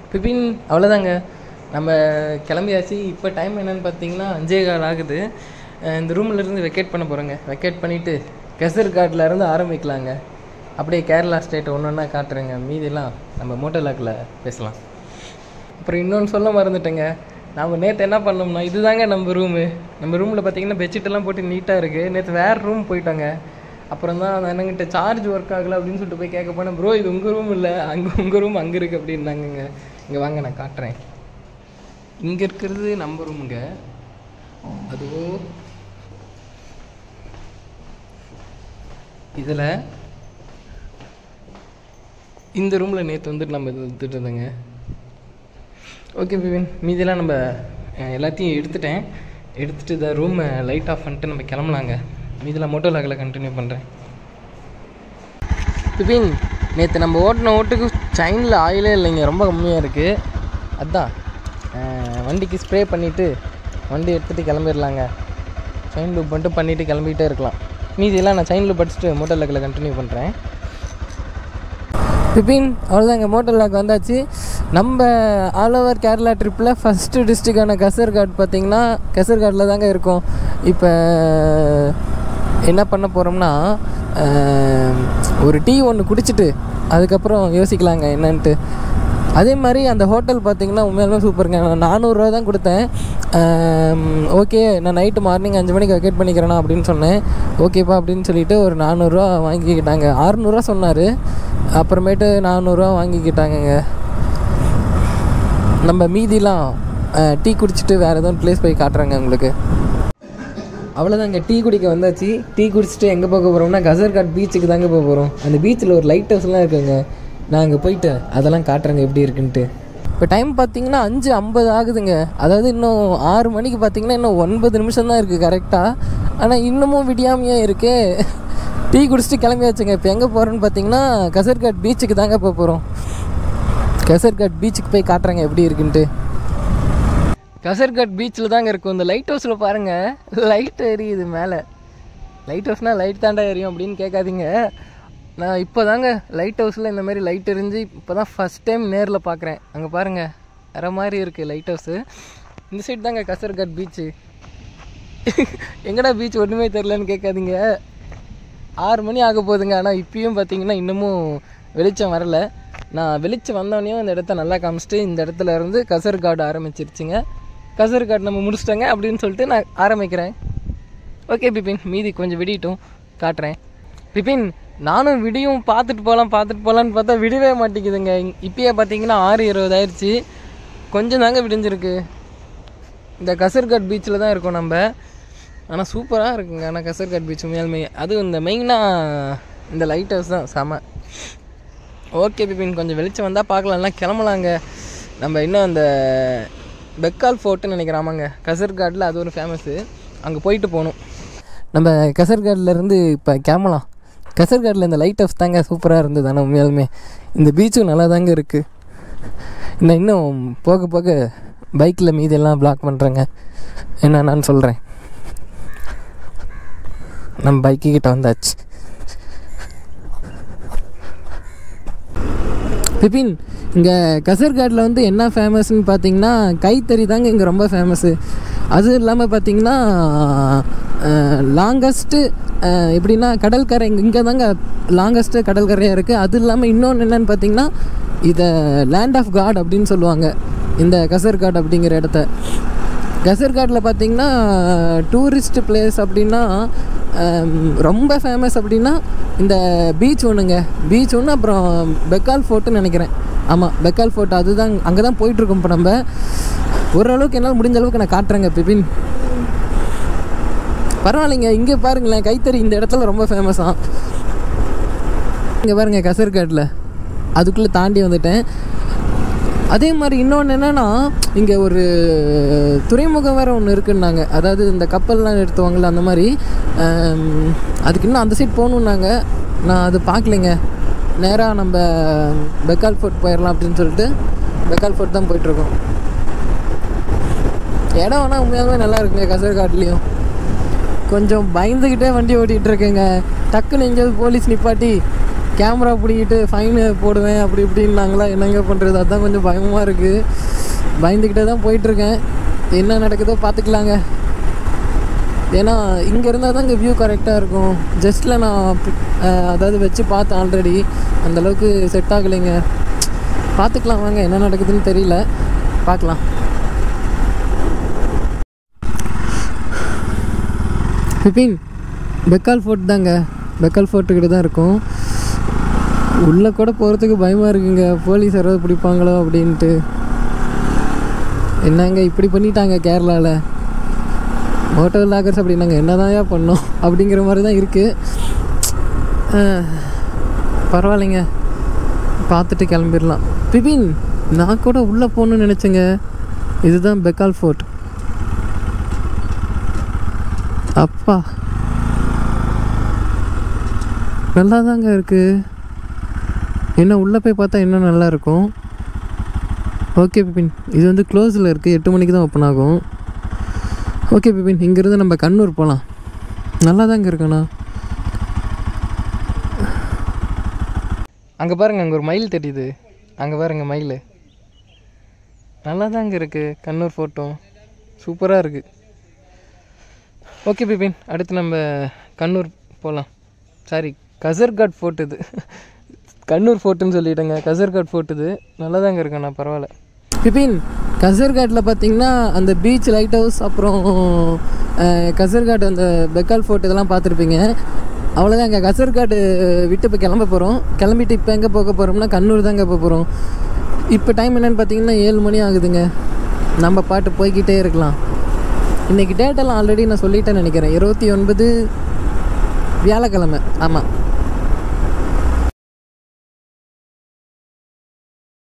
பிபின் அவ்வளோதாங்க நம்ம கிளம்பியாச்சு இப்போ டைம் என்னன்னு பார்த்தீங்கன்னா அஞ்சே கால் ஆகுது அஹ் இந்த ரூம்ல இருந்து வெக்கேட் பண்ண போகிறோங்க வெக்கேட் பண்ணிவிட்டு கெசர்காட்டில் இருந்து ஆரம்பிக்கலாங்க அப்படியே கேரளா ஸ்டேட் ஒன்று ஒன்றா காட்டுறேங்க மீதிலாம் நம்ம மோட்டோலாக்கில் பேசலாம் அப்புறம் இன்னொன்று சொல்ல மறந்துட்டேங்க நாம் நேற்று என்ன பண்ணோம்னா இதுதாங்க நம்ம ரூமு நம்ம ரூமில் பார்த்தீங்கன்னா பெட்ஷீட்டெல்லாம் போட்டு நீட்டாக இருக்குது நேற்று வேறு ரூம் போயிட்டோங்க அப்புறம் தான் அந்த அண்ணங்கிட்ட சார்ஜ் ஒர்க் ஆகலை அப்படின்னு சொல்லிட்டு போய் கேட்க போனேன் ப்ரோ இது உங்கள் ரூம் இல்லை அங்கே உங்கள் ரூம் அங்கே இருக்குது அப்படின்னாங்கங்க இங்கே வாங்க நான் காட்டுறேன் இங்கே இருக்கிறது நம்ம ரூமுங்க அதுவோ இதில் இந்த ரூமில் நேற்று வந்துட்டு நம்ம இது வந்துட்டு இருந்தோங்க ஓகே பிபின் மீதியெல்லாம் நம்ம அஹ், எல்லாத்தையும் எடுத்துட்டேன் எடுத்துட்டு இந்த ரூமை லைட் ஆஃப் பண்ணிட்டு நம்ம கிளம்பலாங்க மீதியெல்லாம் மோட்டோ லாகில் கண்டினியூ பண்ணுறேன் பிபின் நேற்று நம்ம ஓட்டின ஓட்டுக்கு சைனில் ஆயிலே இல்லைங்க ரொம்ப கம்மியாக இருக்குது அதான் அஹ், வண்டிக்கு ஸ்ப்ரே பண்ணிவிட்டு வண்டி எடுத்துகிட்டு கிளம்பிடலாங்க சைன் லூப் மட்டும் பண்ணிவிட்டு கிளம்பிட்டே இருக்கலாம் மீதியெல்லாம் நான் சைன் லூப் படிச்சுட்டு மோட்டோ லாகில் கண்டினியூ பண்ணுறேன் பிபின் அவ்வளோதாங்க மோட்டர் லாக் வந்தாச்சு நம்ம ஆல் ஓவர் கேரளா ட்ரிப்பில் ஃபஸ்ட்டு டிஸ்ட்ரிக்டான கசர்காட் பார்த்தீங்கன்னா கசர்காட்டில் தாங்க இருக்கோம் இப்போ என்ன பண்ண போகிறோம்னா ஒரு டீ ஒன்று குடிச்சிட்டு அதுக்கப்புறம் யோசிக்கலாங்க என்னன்ட்டு அதே மாதிரி அந்த ஹோட்டல் பார்த்தீங்கன்னா உண்மையாலுமே சூப்பருங்க நான் நானூறுரூவா தான் கொடுத்தேன் ஓகே நான் நைட்டு மார்னிங் அஞ்சு மணிக்கு வெக்கேட் பண்ணிக்கிறேண்ணா அப்படின்னு சொன்னேன் ஓகேப்பா அப்படின்னு சொல்லிட்டு ஒரு நானூறுரூவா வாங்கிக்கிட்டாங்க அறநூறுவா சொன்னார் அப்புறமேட்டு நானூறுரூவா வாங்கிக்கிட்டாங்கங்க நம்ம மீதிலாம் டீ குடிச்சிட்டு வேறு எதுவும் ப்ளேஸ் போய் காட்டுறாங்க உங்களுக்கு அவ்வளோதாங்க டீ குடிக்க வந்தாச்சு டீ குடிச்சிட்டு எங்கே போக போகிறோம்னா கசர்காட் பீச்சுக்கு தாங்க போக போகிறோம் அந்த பீச்சில் ஒரு லைட் ஹவுஸ்லாம் இருக்குங்க நான் அங்கே போயிட்டு அதெல்லாம் காட்டுறேங்க எப்படி இருக்குன்ட்டு இப்போ டைம் பார்த்தீங்கன்னா அஞ்சு ஐம்பது ஆகுதுங்க அதாவது இன்னும் ஆறு மணிக்கு பார்த்தீங்கன்னா இன்னும் ஒன்பது நிமிஷம் தான் இருக்குது கரெக்டாக ஆனால் இன்னமும் விடியாமையே இருக்கே டீ குடிச்சிட்டு கிளம்பியாச்சுங்க இப்போ எங்கே போகிறோன்னு பார்த்தீங்கன்னா கசர்காட் பீச்சுக்கு தாங்க போக போகிறோம் கசர்காட் பீச்சுக்கு போய் காட்டுறேங்க எப்படி இருக்குன்ட்டு கசர்கட் பீச்சில் தாங்க இருக்கும் இந்த லைட் ஹவுஸில் பாருங்கள் லைட் எரியுது மேலே லைட் ஹவுஸ்னால் லைட் தாண்டா எரியும் அப்படின்னு கேட்காதீங்க நான் இப்போ தாங்க லைட் ஹவுஸில் இந்த மாதிரி லைட் எரிஞ்சு இப்போ தான் ஃபஸ்ட் டைம் நேரில் பார்க்குறேன் அங்கே பாருங்கள் வேறு மாதிரி இருக்குது லைட் ஹவுஸு இந்த சைடு தாங்க கசர்கட் பீச்சு எங்கடா பீச் ஒன்றுமே தெரிலன்னு கேட்காதீங்க ஆறு மணி ஆக போகுதுங்க ஆனால் இப்பயும் பார்த்தீங்கன்னா இன்னமும் வெளிச்சம் வரல நான் வெளிச்சம் வந்தோடனே இந்த இடத்த நல்லா காமிச்சிட்டு இந்த இடத்துல இருந்து கசர்காடு ஆரம்பிச்சிருச்சுங்க கசர்காடு நம்ம முடிச்சிட்டோங்க அப்படின்னு சொல்லிட்டு நான் ஆரம்பிக்கிறேன் ஓகே பிபின் மீதி கொஞ்சம் விடியட்டும் காட்டுறேன் பிபின் நானும் விடியும் பார்த்துட்டு போகலாம் பார்த்துட்டு போகலான்னு பார்த்தா விடவே மாட்டேங்குதுங்க இப்பயே பார்த்தீங்கன்னா ஆறு இருபது ஆயிடுச்சு கொஞ்சம் தாங்க விடிஞ்சிருக்கு இந்த கசர்காட் பீச்சில் தான் இருக்கோம் நம்ம ஆனால் சூப்பராக இருக்குங்க ஆனால் கசர்காட் பீச் உண்மையாலுமே அதுவும் இந்த மெயினாக இந்த லைட் ஹவுஸ் தான் செம ஓகே பிபின் கொஞ்சம் வெளிச்சம் வந்தால் பார்க்கலாம் எல்லாம் கிளம்பலாங்க நம்ம இன்னும் அந்த பெக்கால் ஃபோர்ட்டுன்னு நினைக்கிறேன் ஆமாங்க கசர்காட்டில் அது ஒரு ஃபேமஸ்ஸு அங்கே போயிட்டு போகணும் நம்ம கசர்காட்லேருந்து இப்போ கிளம்பலாம் கசர்காட்டில் இந்த லைட் ஹவுஸ் தாங்க சூப்பராக இருந்தது ஆனால் உண்மையாலுமே இந்த பீச்சும் நல்லா தாங்க இருக்குது இன்னும் இன்னும் போக போக பைக்கில் மீதெல்லாம் பிளாக் பண்ணுறேங்க என்னென்னு சொல்கிறேன் நம்ம பைக்கு கிட்ட வந்தாச்சு பிபின் இங்கே கசர்காட்டில் வந்து என்ன ஃபேமஸ்னு பார்த்தீங்கன்னா கைத்தறி தாங்க இங்கே ரொம்ப ஃபேமஸ்ஸு அதுவும் இல்லாமல் பார்த்தீங்கன்னா லாங்கஸ்ட்டு எப்படின்னா கடற்கரை இங்கே இங்கே தாங்க லாங்கஸ்ட்டு கடற்கரையாக இருக்குது அது இல்லாமல் இன்னொன்று என்னென்னு பார்த்தீங்கன்னா இதை லேண்ட் ஆஃப் காட் அப்படின்னு சொல்லுவாங்க இந்த கசர்காட் அப்படிங்கிற இடத்த கசர்காட்டில் பார்த்தீங்கன்னா டூரிஸ்ட் பிளேஸ் அப்படின்னா ஆம், ரொம்ப ஃபேமஸ் அப்படின்னா இந்த பீச் ஒன்றுங்க பீச் ஒன்று அப்புறம் பெக்கால் ஃபோர்ட்டுன்னு நினைக்கிறேன் ஆமாம் பெக்கால் ஃபோர்ட் அதுதான் அங்கே தான் போயிட்டுருக்கோம் இப்போ நம்ம ஓரளவுக்கு என்னால் முடிஞ்ச அளவுக்கு நான் காட்டுறேங்க பிபின் பரவாயில்லைங்க இங்கே பாருங்களேன் கைத்தறி இந்த இடத்துல ரொம்ப ஃபேமஸாக இங்கே பாருங்க கசர்காட்டில் அதுக்குள்ளே தாண்டி வந்துட்டேன் அதே மாதிரி இன்னொன்று என்னென்னா இங்கே ஒரு துறைமுகம் வேறு ஒன்று இருக்குன்னாங்க அதாவது இந்த கப்பல்லாம் நிறுத்துவாங்கள்ல அந்த மாதிரி ஆம், அதுக்கு இன்னும் அந்த சைட் போகணுன்னாங்க நான் அது பார்க்கலைங்க நேராக நம்ம பெக்கால் ஃபோர்ட் போயிடலாம் அப்படின்னு சொல்லிட்டு பெக்கால் ஃபோர்ட் தான் போயிட்டுருக்கோம் இடம் வேணால் உண்மையாலுமே நல்லா இருக்குங்க கசர்காட்லேயும் கொஞ்சம் பயந்துக்கிட்டே வண்டி ஓட்டிகிட்டு இருக்கேங்க டக்குன்னு எங்கேயாவது போலீஸ் நிப்பாட்டி கேமரா பிடிக்கிட்டு ஃபைனு போடுவேன் அப்படி இப்படின்னாங்களா என்னங்க பண்ணுறது அதான் கொஞ்சம் பயமாக இருக்குது பயந்துக்கிட்டே தான் போயிட்டுருக்கேன் என்ன நடக்குதோ பார்த்துக்கலாங்க ஏன்னா இங்கே இருந்தால் தான் இங்கே வியூ கரெக்டாக இருக்கும் ஜஸ்ட்டில் நான் அஹ், அதாவது வச்சு பார்த்தேன் ஆல்ரெடி அந்தளவுக்கு செட் ஆகலைங்க பார்த்துக்கலாம் வாங்க என்ன நடக்குதுன்னு தெரியல பார்க்கலாம் பிபின் பெக்கால் ஃபோர்ட் தாங்க பெக்கால் ஃபோர்ட்டுக்கிட்ட தான் இருக்கும் உள்ளே கூட போகிறதுக்கு பயமாக இருக்குங்க போலீஸ் யாராவது பிடிப்பாங்களோ அப்படின்ட்டு என்னங்க இப்படி பண்ணிட்டாங்க கேரளாவில் ஹோட்டல் லாக்கர்ஸ் அப்படின்னாங்க என்னதான்யா பண்ணோம் அப்படிங்கிற மாதிரி தான் இருக்குது பரவாயில்லைங்க பார்த்துட்டு கிளம்பிடலாம் பிபின் நான் கூட உள்ளே போகணுன்னு நினச்சேங்க இதுதான் பெக்கால் ஃபோர்ட் அப்பா நல்லா தாங்க இருக்குது என்ன உள்ளே போய் பார்த்தா இன்னும் நல்லா இருக்கும் ஓகே பிபின் இது வந்து க்ளோஸில் இருக்குது எட்டு மணிக்கு தான் ஓப்பன் ஆகும் ஓகே பிபின் இங்கேருந்து நம்ம கண்ணூர் போகலாம் நல்லா தாங்க இருக்குண்ணா அங்கே பாருங்க அங்கே ஒரு மயில் தெரியுது அங்கே பாருங்க மயில் நல்லா தாங்க இருக்குது கண்ணூர் ஃபோட்டோ சூப்பராக இருக்குது ஓகே பிபின் அடுத்து நம்ம கண்ணூர் போகலாம் சாரி கசர்காட் ஃபோர்ட் இது கண்ணூர் ஃபோர்ட்டுன்னு சொல்லிட்டேங்க கசர்காட் ஃபோர்ட் இது நல்லா தாங்க இருக்குண்ணா பரவாயில்ல பிபின் கசர்காட்டில் பார்த்தீங்கன்னா அந்த பீச் லைட் ஹவுஸ் அப்புறம் அஹ், கசர்காட் அந்த பெக்கால் ஃபோர்ட் இதெல்லாம் பார்த்துருப்பீங்க அவ்வளோதாங்க கசர்காடு விட்டு இப்போ கிளம்ப போகிறோம் கிளம்பிட்டு இப்போ எங்கே போக போகிறோம்னா கண்ணூர் தாங்க போக போகிறோம் இப்போ டைம் என்னென்னு பார்த்தீங்கன்னா ஏழு மணி ஆகுதுங்க நம்ம பாட்டு போய்கிட்டே இருக்கலாம் இன்றைக்கி டேட்டெல்லாம் ஆல்ரெடி நான் சொல்லிட்டேன்னு நினைக்கிறேன் இருபத்தி ஒன்பது வியாழக்கிழமை ஆமாம்